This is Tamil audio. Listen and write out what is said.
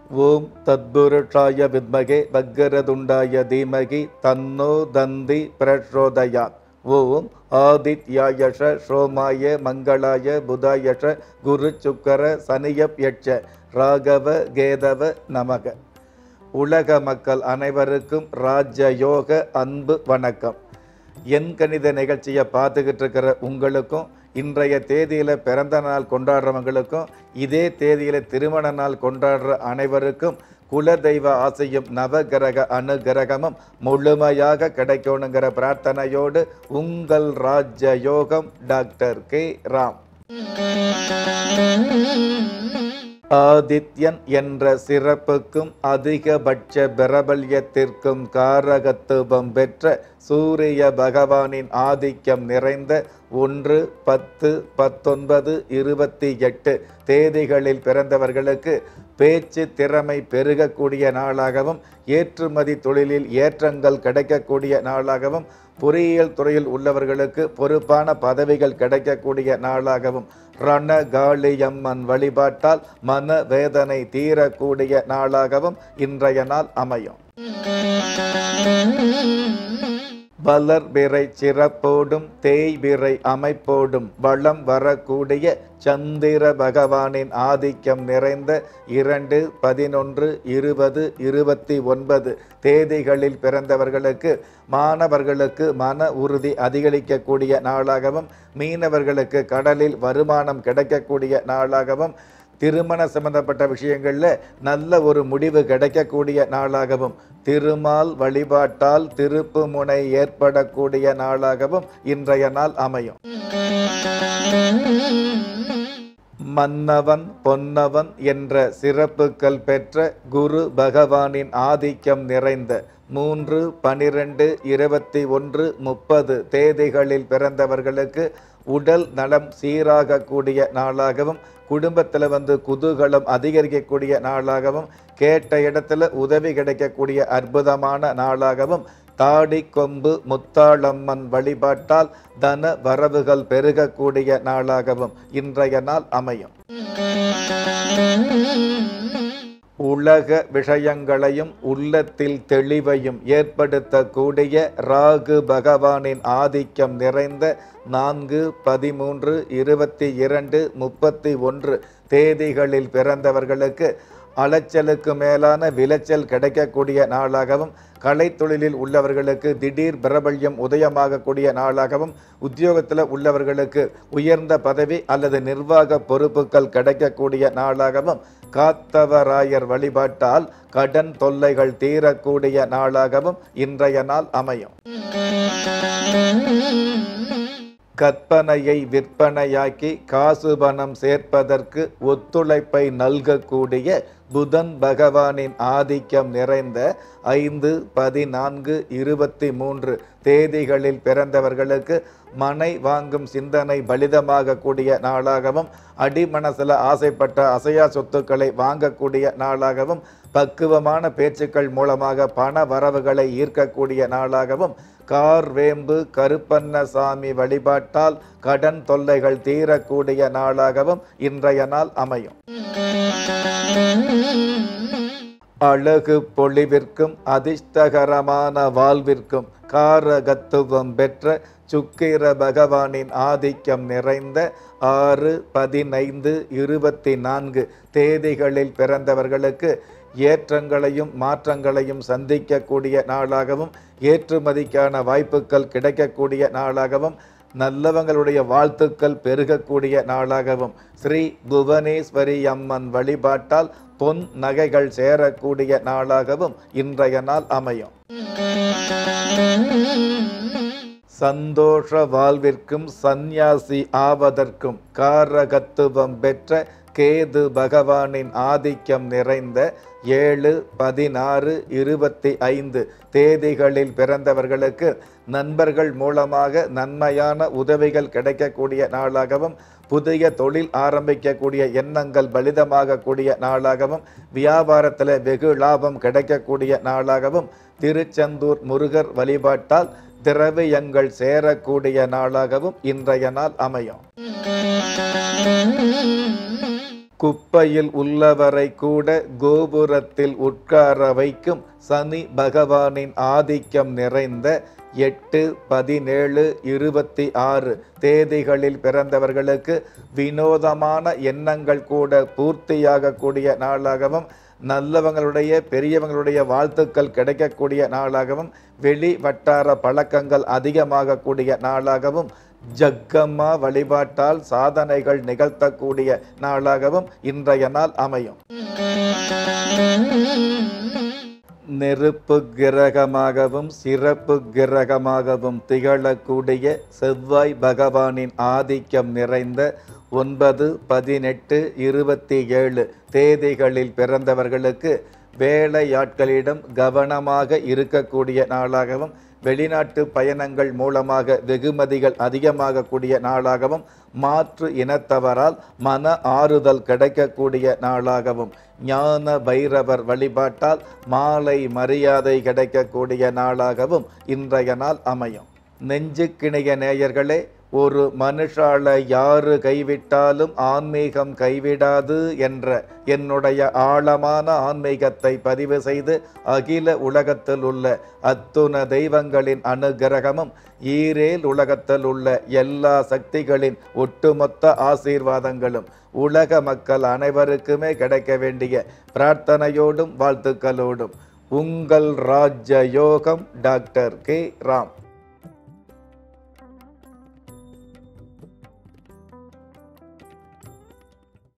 ஓம் தத்புருஷாய வித்மகே வக்கரதுண்டாய தீமகி தன்னோ தந்தி பிரச்சோதயாத் ஓம் ஆதித்யாயஷ சோமாய மங்களாய புதாயஷ குரு சுக்கர சனியப் யட்ச ராகவ கேதவ நமக உலக மக்கள் அனைவருக்கும் ராஜயோக அன்பு வணக்கம் என் கணித நிகழ்ச்சியை பார்த்துக்கிட்டு இருக்கிற உங்களுக்கும் இன்றைய தேதியில் பிறந்த நாள் கொண்டாடுறவங்களுக்கும் இதே தேதியில் திருமண நாள் கொண்டாடுற அனைவருக்கும் குலதெய்வ ஆசையும் நவகிரக அனுகிரகமும் முழுமையாக கிடைக்கணுங்கிற பிரார்த்தனையோடு உங்கள் ராஜயோகம் டாக்டர் கே ராம் ஆதித்யன் என்ற சிறப்புக்கும் அதிகபட்ச பிரபல்யத்திற்கும் காரகத்துவம் பெற்ற சூரிய பகவானின் ஆதிக்கம் நிறைந்த ஒன்று பத்து பத்தொன்பது இருபத்தி எட்டு தேதிகளில் பிறந்தவர்களுக்கு பேச்சு திறமை பெருகக்கூடிய நாளாகவும் ஏற்றுமதி தொழிலில் ஏற்றங்கள் கிடைக்கக்கூடிய நாளாகவும் பொறியியல் துறையில் உள்ளவர்களுக்கு பொறுப்பான பதவிகள் கிடைக்கக்கூடிய நாளாகவும் ரணகாளியம்மன் வழிபாட்டால் மன வேதனை தீரக்கூடிய நாளாகவும் இன்றைய நாள் அமையும் வளர்பிறை சிறப்போடும் தேய்பிறை அமைப்போடும் வளம் வரக்கூடிய சந்திர பகவானின் ஆதிக்கம் நிறைந்த இரண்டு பதினொன்று இருபது இருபத்தி ஒன்பது தேதிகளில் பிறந்தவர்களுக்கு மாணவர்களுக்கு மன உறுதி அதிகரிக்கக்கூடிய நாளாகவும் மீனவர்களுக்கு கடலில் வருமானம் கிடைக்கக்கூடிய நாளாகவும் திருமண சம்பந்தப்பட்ட விஷயங்களில் நல்ல ஒரு முடிவு கிடைக்கக்கூடிய நாளாகவும் திருமால் வழிபாட்டால் திருப்பு முனை ஏற்படக்கூடிய நாளாகவும் இன்றைய நாள் அமையும் மன்னவன் பொன்னவன் என்ற சிறப்புகள் பெற்ற குரு பகவானின் ஆதிக்கம் நிறைந்த மூன்று பனிரெண்டு இருபத்தி ஒன்று முப்பது தேதிகளில் பிறந்தவர்களுக்கு உடல் நலம் சீராகக்கூடிய நாளாகவும் குடும்பத்தில் வந்து குதூகலம் அதிகரிக்கக்கூடிய நாளாகவும் கேட்ட இடத்துல உதவி கிடைக்கக்கூடிய அற்புதமான நாளாகவும் தாடி கொம்பு முத்தாளம்மன் வழிபாட்டால் தன வரவுகள் பெருகக்கூடிய நாளாகவும் இன்றைய நாள் அமையும் உலக விஷயங்களையும் உள்ளத்தில் தெளிவையும் ஏற்படுத்தக்கூடிய ராகு பகவானின் ஆதிக்கம் நிறைந்த நான்கு பதிமூன்று இருபத்தி இரண்டு முப்பத்தி ஒன்று தேதிகளில் பிறந்தவர்களுக்கு அலைச்சலுக்கு மேலான விளைச்சல் கிடைக்கக்கூடிய நாளாகவும் கலைத்தொழிலில் உள்ளவர்களுக்கு திடீர் பிரபல்யம் உதயமாகக்கூடிய நாளாகவும் உத்தியோகத்தில் உள்ளவர்களுக்கு உயர்ந்த பதவி அல்லது நிர்வாக பொறுப்புகள் கிடைக்கக்கூடிய நாளாகவும் காத்தவராயர் வழிபாட்டால் கடன் தொல்லைகள் தீரக்கூடிய நாளாகவும் இன்றைய நாள் அமையும் கற்பனையை விற்பனையாக்கி காசு பணம் சேர்ப்பதற்கு ஒத்துழைப்பை நல்கக்கூடிய புதன் பகவானின் ஆதிக்கம் நிறைந்த ஐந்து பதினான்கு இருபத்தி மூன்று தேதிகளில் பிறந்தவர்களுக்கு மனை வாங்கும் சிந்தனை பலிதமாகக்கூடிய நாளாகவும் அடிமனசில் ஆசைப்பட்ட அசையா சொத்துக்களை வாங்கக்கூடிய நாளாகவும் பக்குவமான பேச்சுக்கள் மூலமாக பண வரவுகளை ஈர்க்கக்கூடிய நாளாகவும் கார் வேம்பு கருப்பண்ணசாமி வழிபாட்டால் கடன் தொல்லைகள் தீரக்கூடிய நாளாகவும் இன்றைய நாள் அமையும் அழகு பொழிவிற்கும் அதிர்ஷ்டகரமான வாழ்விற்கும் காரகத்துவம் பெற்ற சுக்கிர பகவானின் ஆதிக்கம் நிறைந்த ஆறு பதினைந்து இருபத்தி நான்கு தேதிகளில் பிறந்தவர்களுக்கு ஏற்றங்களையும் மாற்றங்களையும் சந்திக்கக்கூடிய நாளாகவும் ஏற்றுமதிக்கான வாய்ப்புகள் கிடைக்கக்கூடிய நாளாகவும் நல்லவங்களுடைய வாழ்த்துக்கள் பெருகக்கூடிய நாளாகவும் ஸ்ரீ புவனேஸ்வரி அம்மன் வழிபாட்டால் பொன் நகைகள் சேரக்கூடிய நாளாகவும் இன்றைய நாள் அமையும் சந்தோஷ வாழ்விற்கும் சந்நியாசி ஆவதற்கும் காரகத்துவம் பெற்ற கேது பகவானின் ஆதிக்கம் நிறைந்த ஏழு பதினாறு இருபத்தி ஐந்து தேதிகளில் பிறந்தவர்களுக்கு நண்பர்கள் மூலமாக நன்மையான உதவிகள் கிடைக்கக்கூடிய நாளாகவும் புதிய தொழில் ஆரம்பிக்கக்கூடிய எண்ணங்கள் பலிதமாகக்கூடிய நாளாகவும் வியாபாரத்தில் வெகு லாபம் கிடைக்கக்கூடிய நாளாகவும் திருச்செந்தூர் முருகர் வழிபாட்டால் திரவியங்கள் சேரக்கூடிய நாளாகவும் இன்றைய நாள் அமையும் குப்பையில் உள்ளவரை கூட கோபுரத்தில் உட்கார வைக்கும் சனி பகவானின் ஆதிக்கம் நிறைந்த எட்டு பதினேழு இருபத்தி ஆறு தேதிகளில் பிறந்தவர்களுக்கு வினோதமான எண்ணங்கள் கூட பூர்த்தியாகக்கூடிய நாளாகவும் நல்லவங்களுடைய பெரியவங்களுடைய வாழ்த்துக்கள் கிடைக்கக்கூடிய நாளாகவும் வெளி வட்டார பழக்கங்கள் அதிகமாகக்கூடிய நாளாகவும் ஜக்கம்மா வழிபாட்டால் சாதனைகள் நிகழ்த்தக்கூடிய நாளாகவும் இன்றைய நாள் அமையும் நெருப்பு கிரகமாகவும் சிறப்பு கிரகமாகவும் திகழக்கூடிய செவ்வாய் பகவானின் ஆதிக்கம் நிறைந்த ஒன்பது பதினெட்டு இருபத்தி ஏழு தேதிகளில் பிறந்தவர்களுக்கு வேலையாட்களிடம் கவனமாக இருக்கக்கூடிய நாளாகவும் வெளிநாட்டு பயணங்கள் மூலமாக வெகுமதிகள் அதிகமாகக்கூடிய நாளாகவும் மாற்று இனத்தவரால் மன ஆறுதல் கிடைக்கக்கூடிய நாளாகவும் ஞான பைரவர் வழிபாட்டால் மாலை மரியாதை கிடைக்கக்கூடிய நாளாகவும் இன்றைய நாள் அமையும் நெஞ்சுக்கிணைய நேயர்களே ஒரு மனுஷால யாரு கைவிட்டாலும் ஆன்மீகம் கைவிடாது என்ற என்னுடைய ஆழமான ஆன்மீகத்தை பதிவு செய்து அகில உலகத்தில் உள்ள அத்துண தெய்வங்களின் அனுகிரகமும் ஈரேல் உலகத்தில் உள்ள எல்லா சக்திகளின் ஒட்டுமொத்த ஆசீர்வாதங்களும் உலக மக்கள் அனைவருக்குமே கிடைக்க வேண்டிய பிரார்த்தனையோடும் வாழ்த்துக்களோடும் உங்கள் ராஜ யோகம் டாக்டர் கே ராம்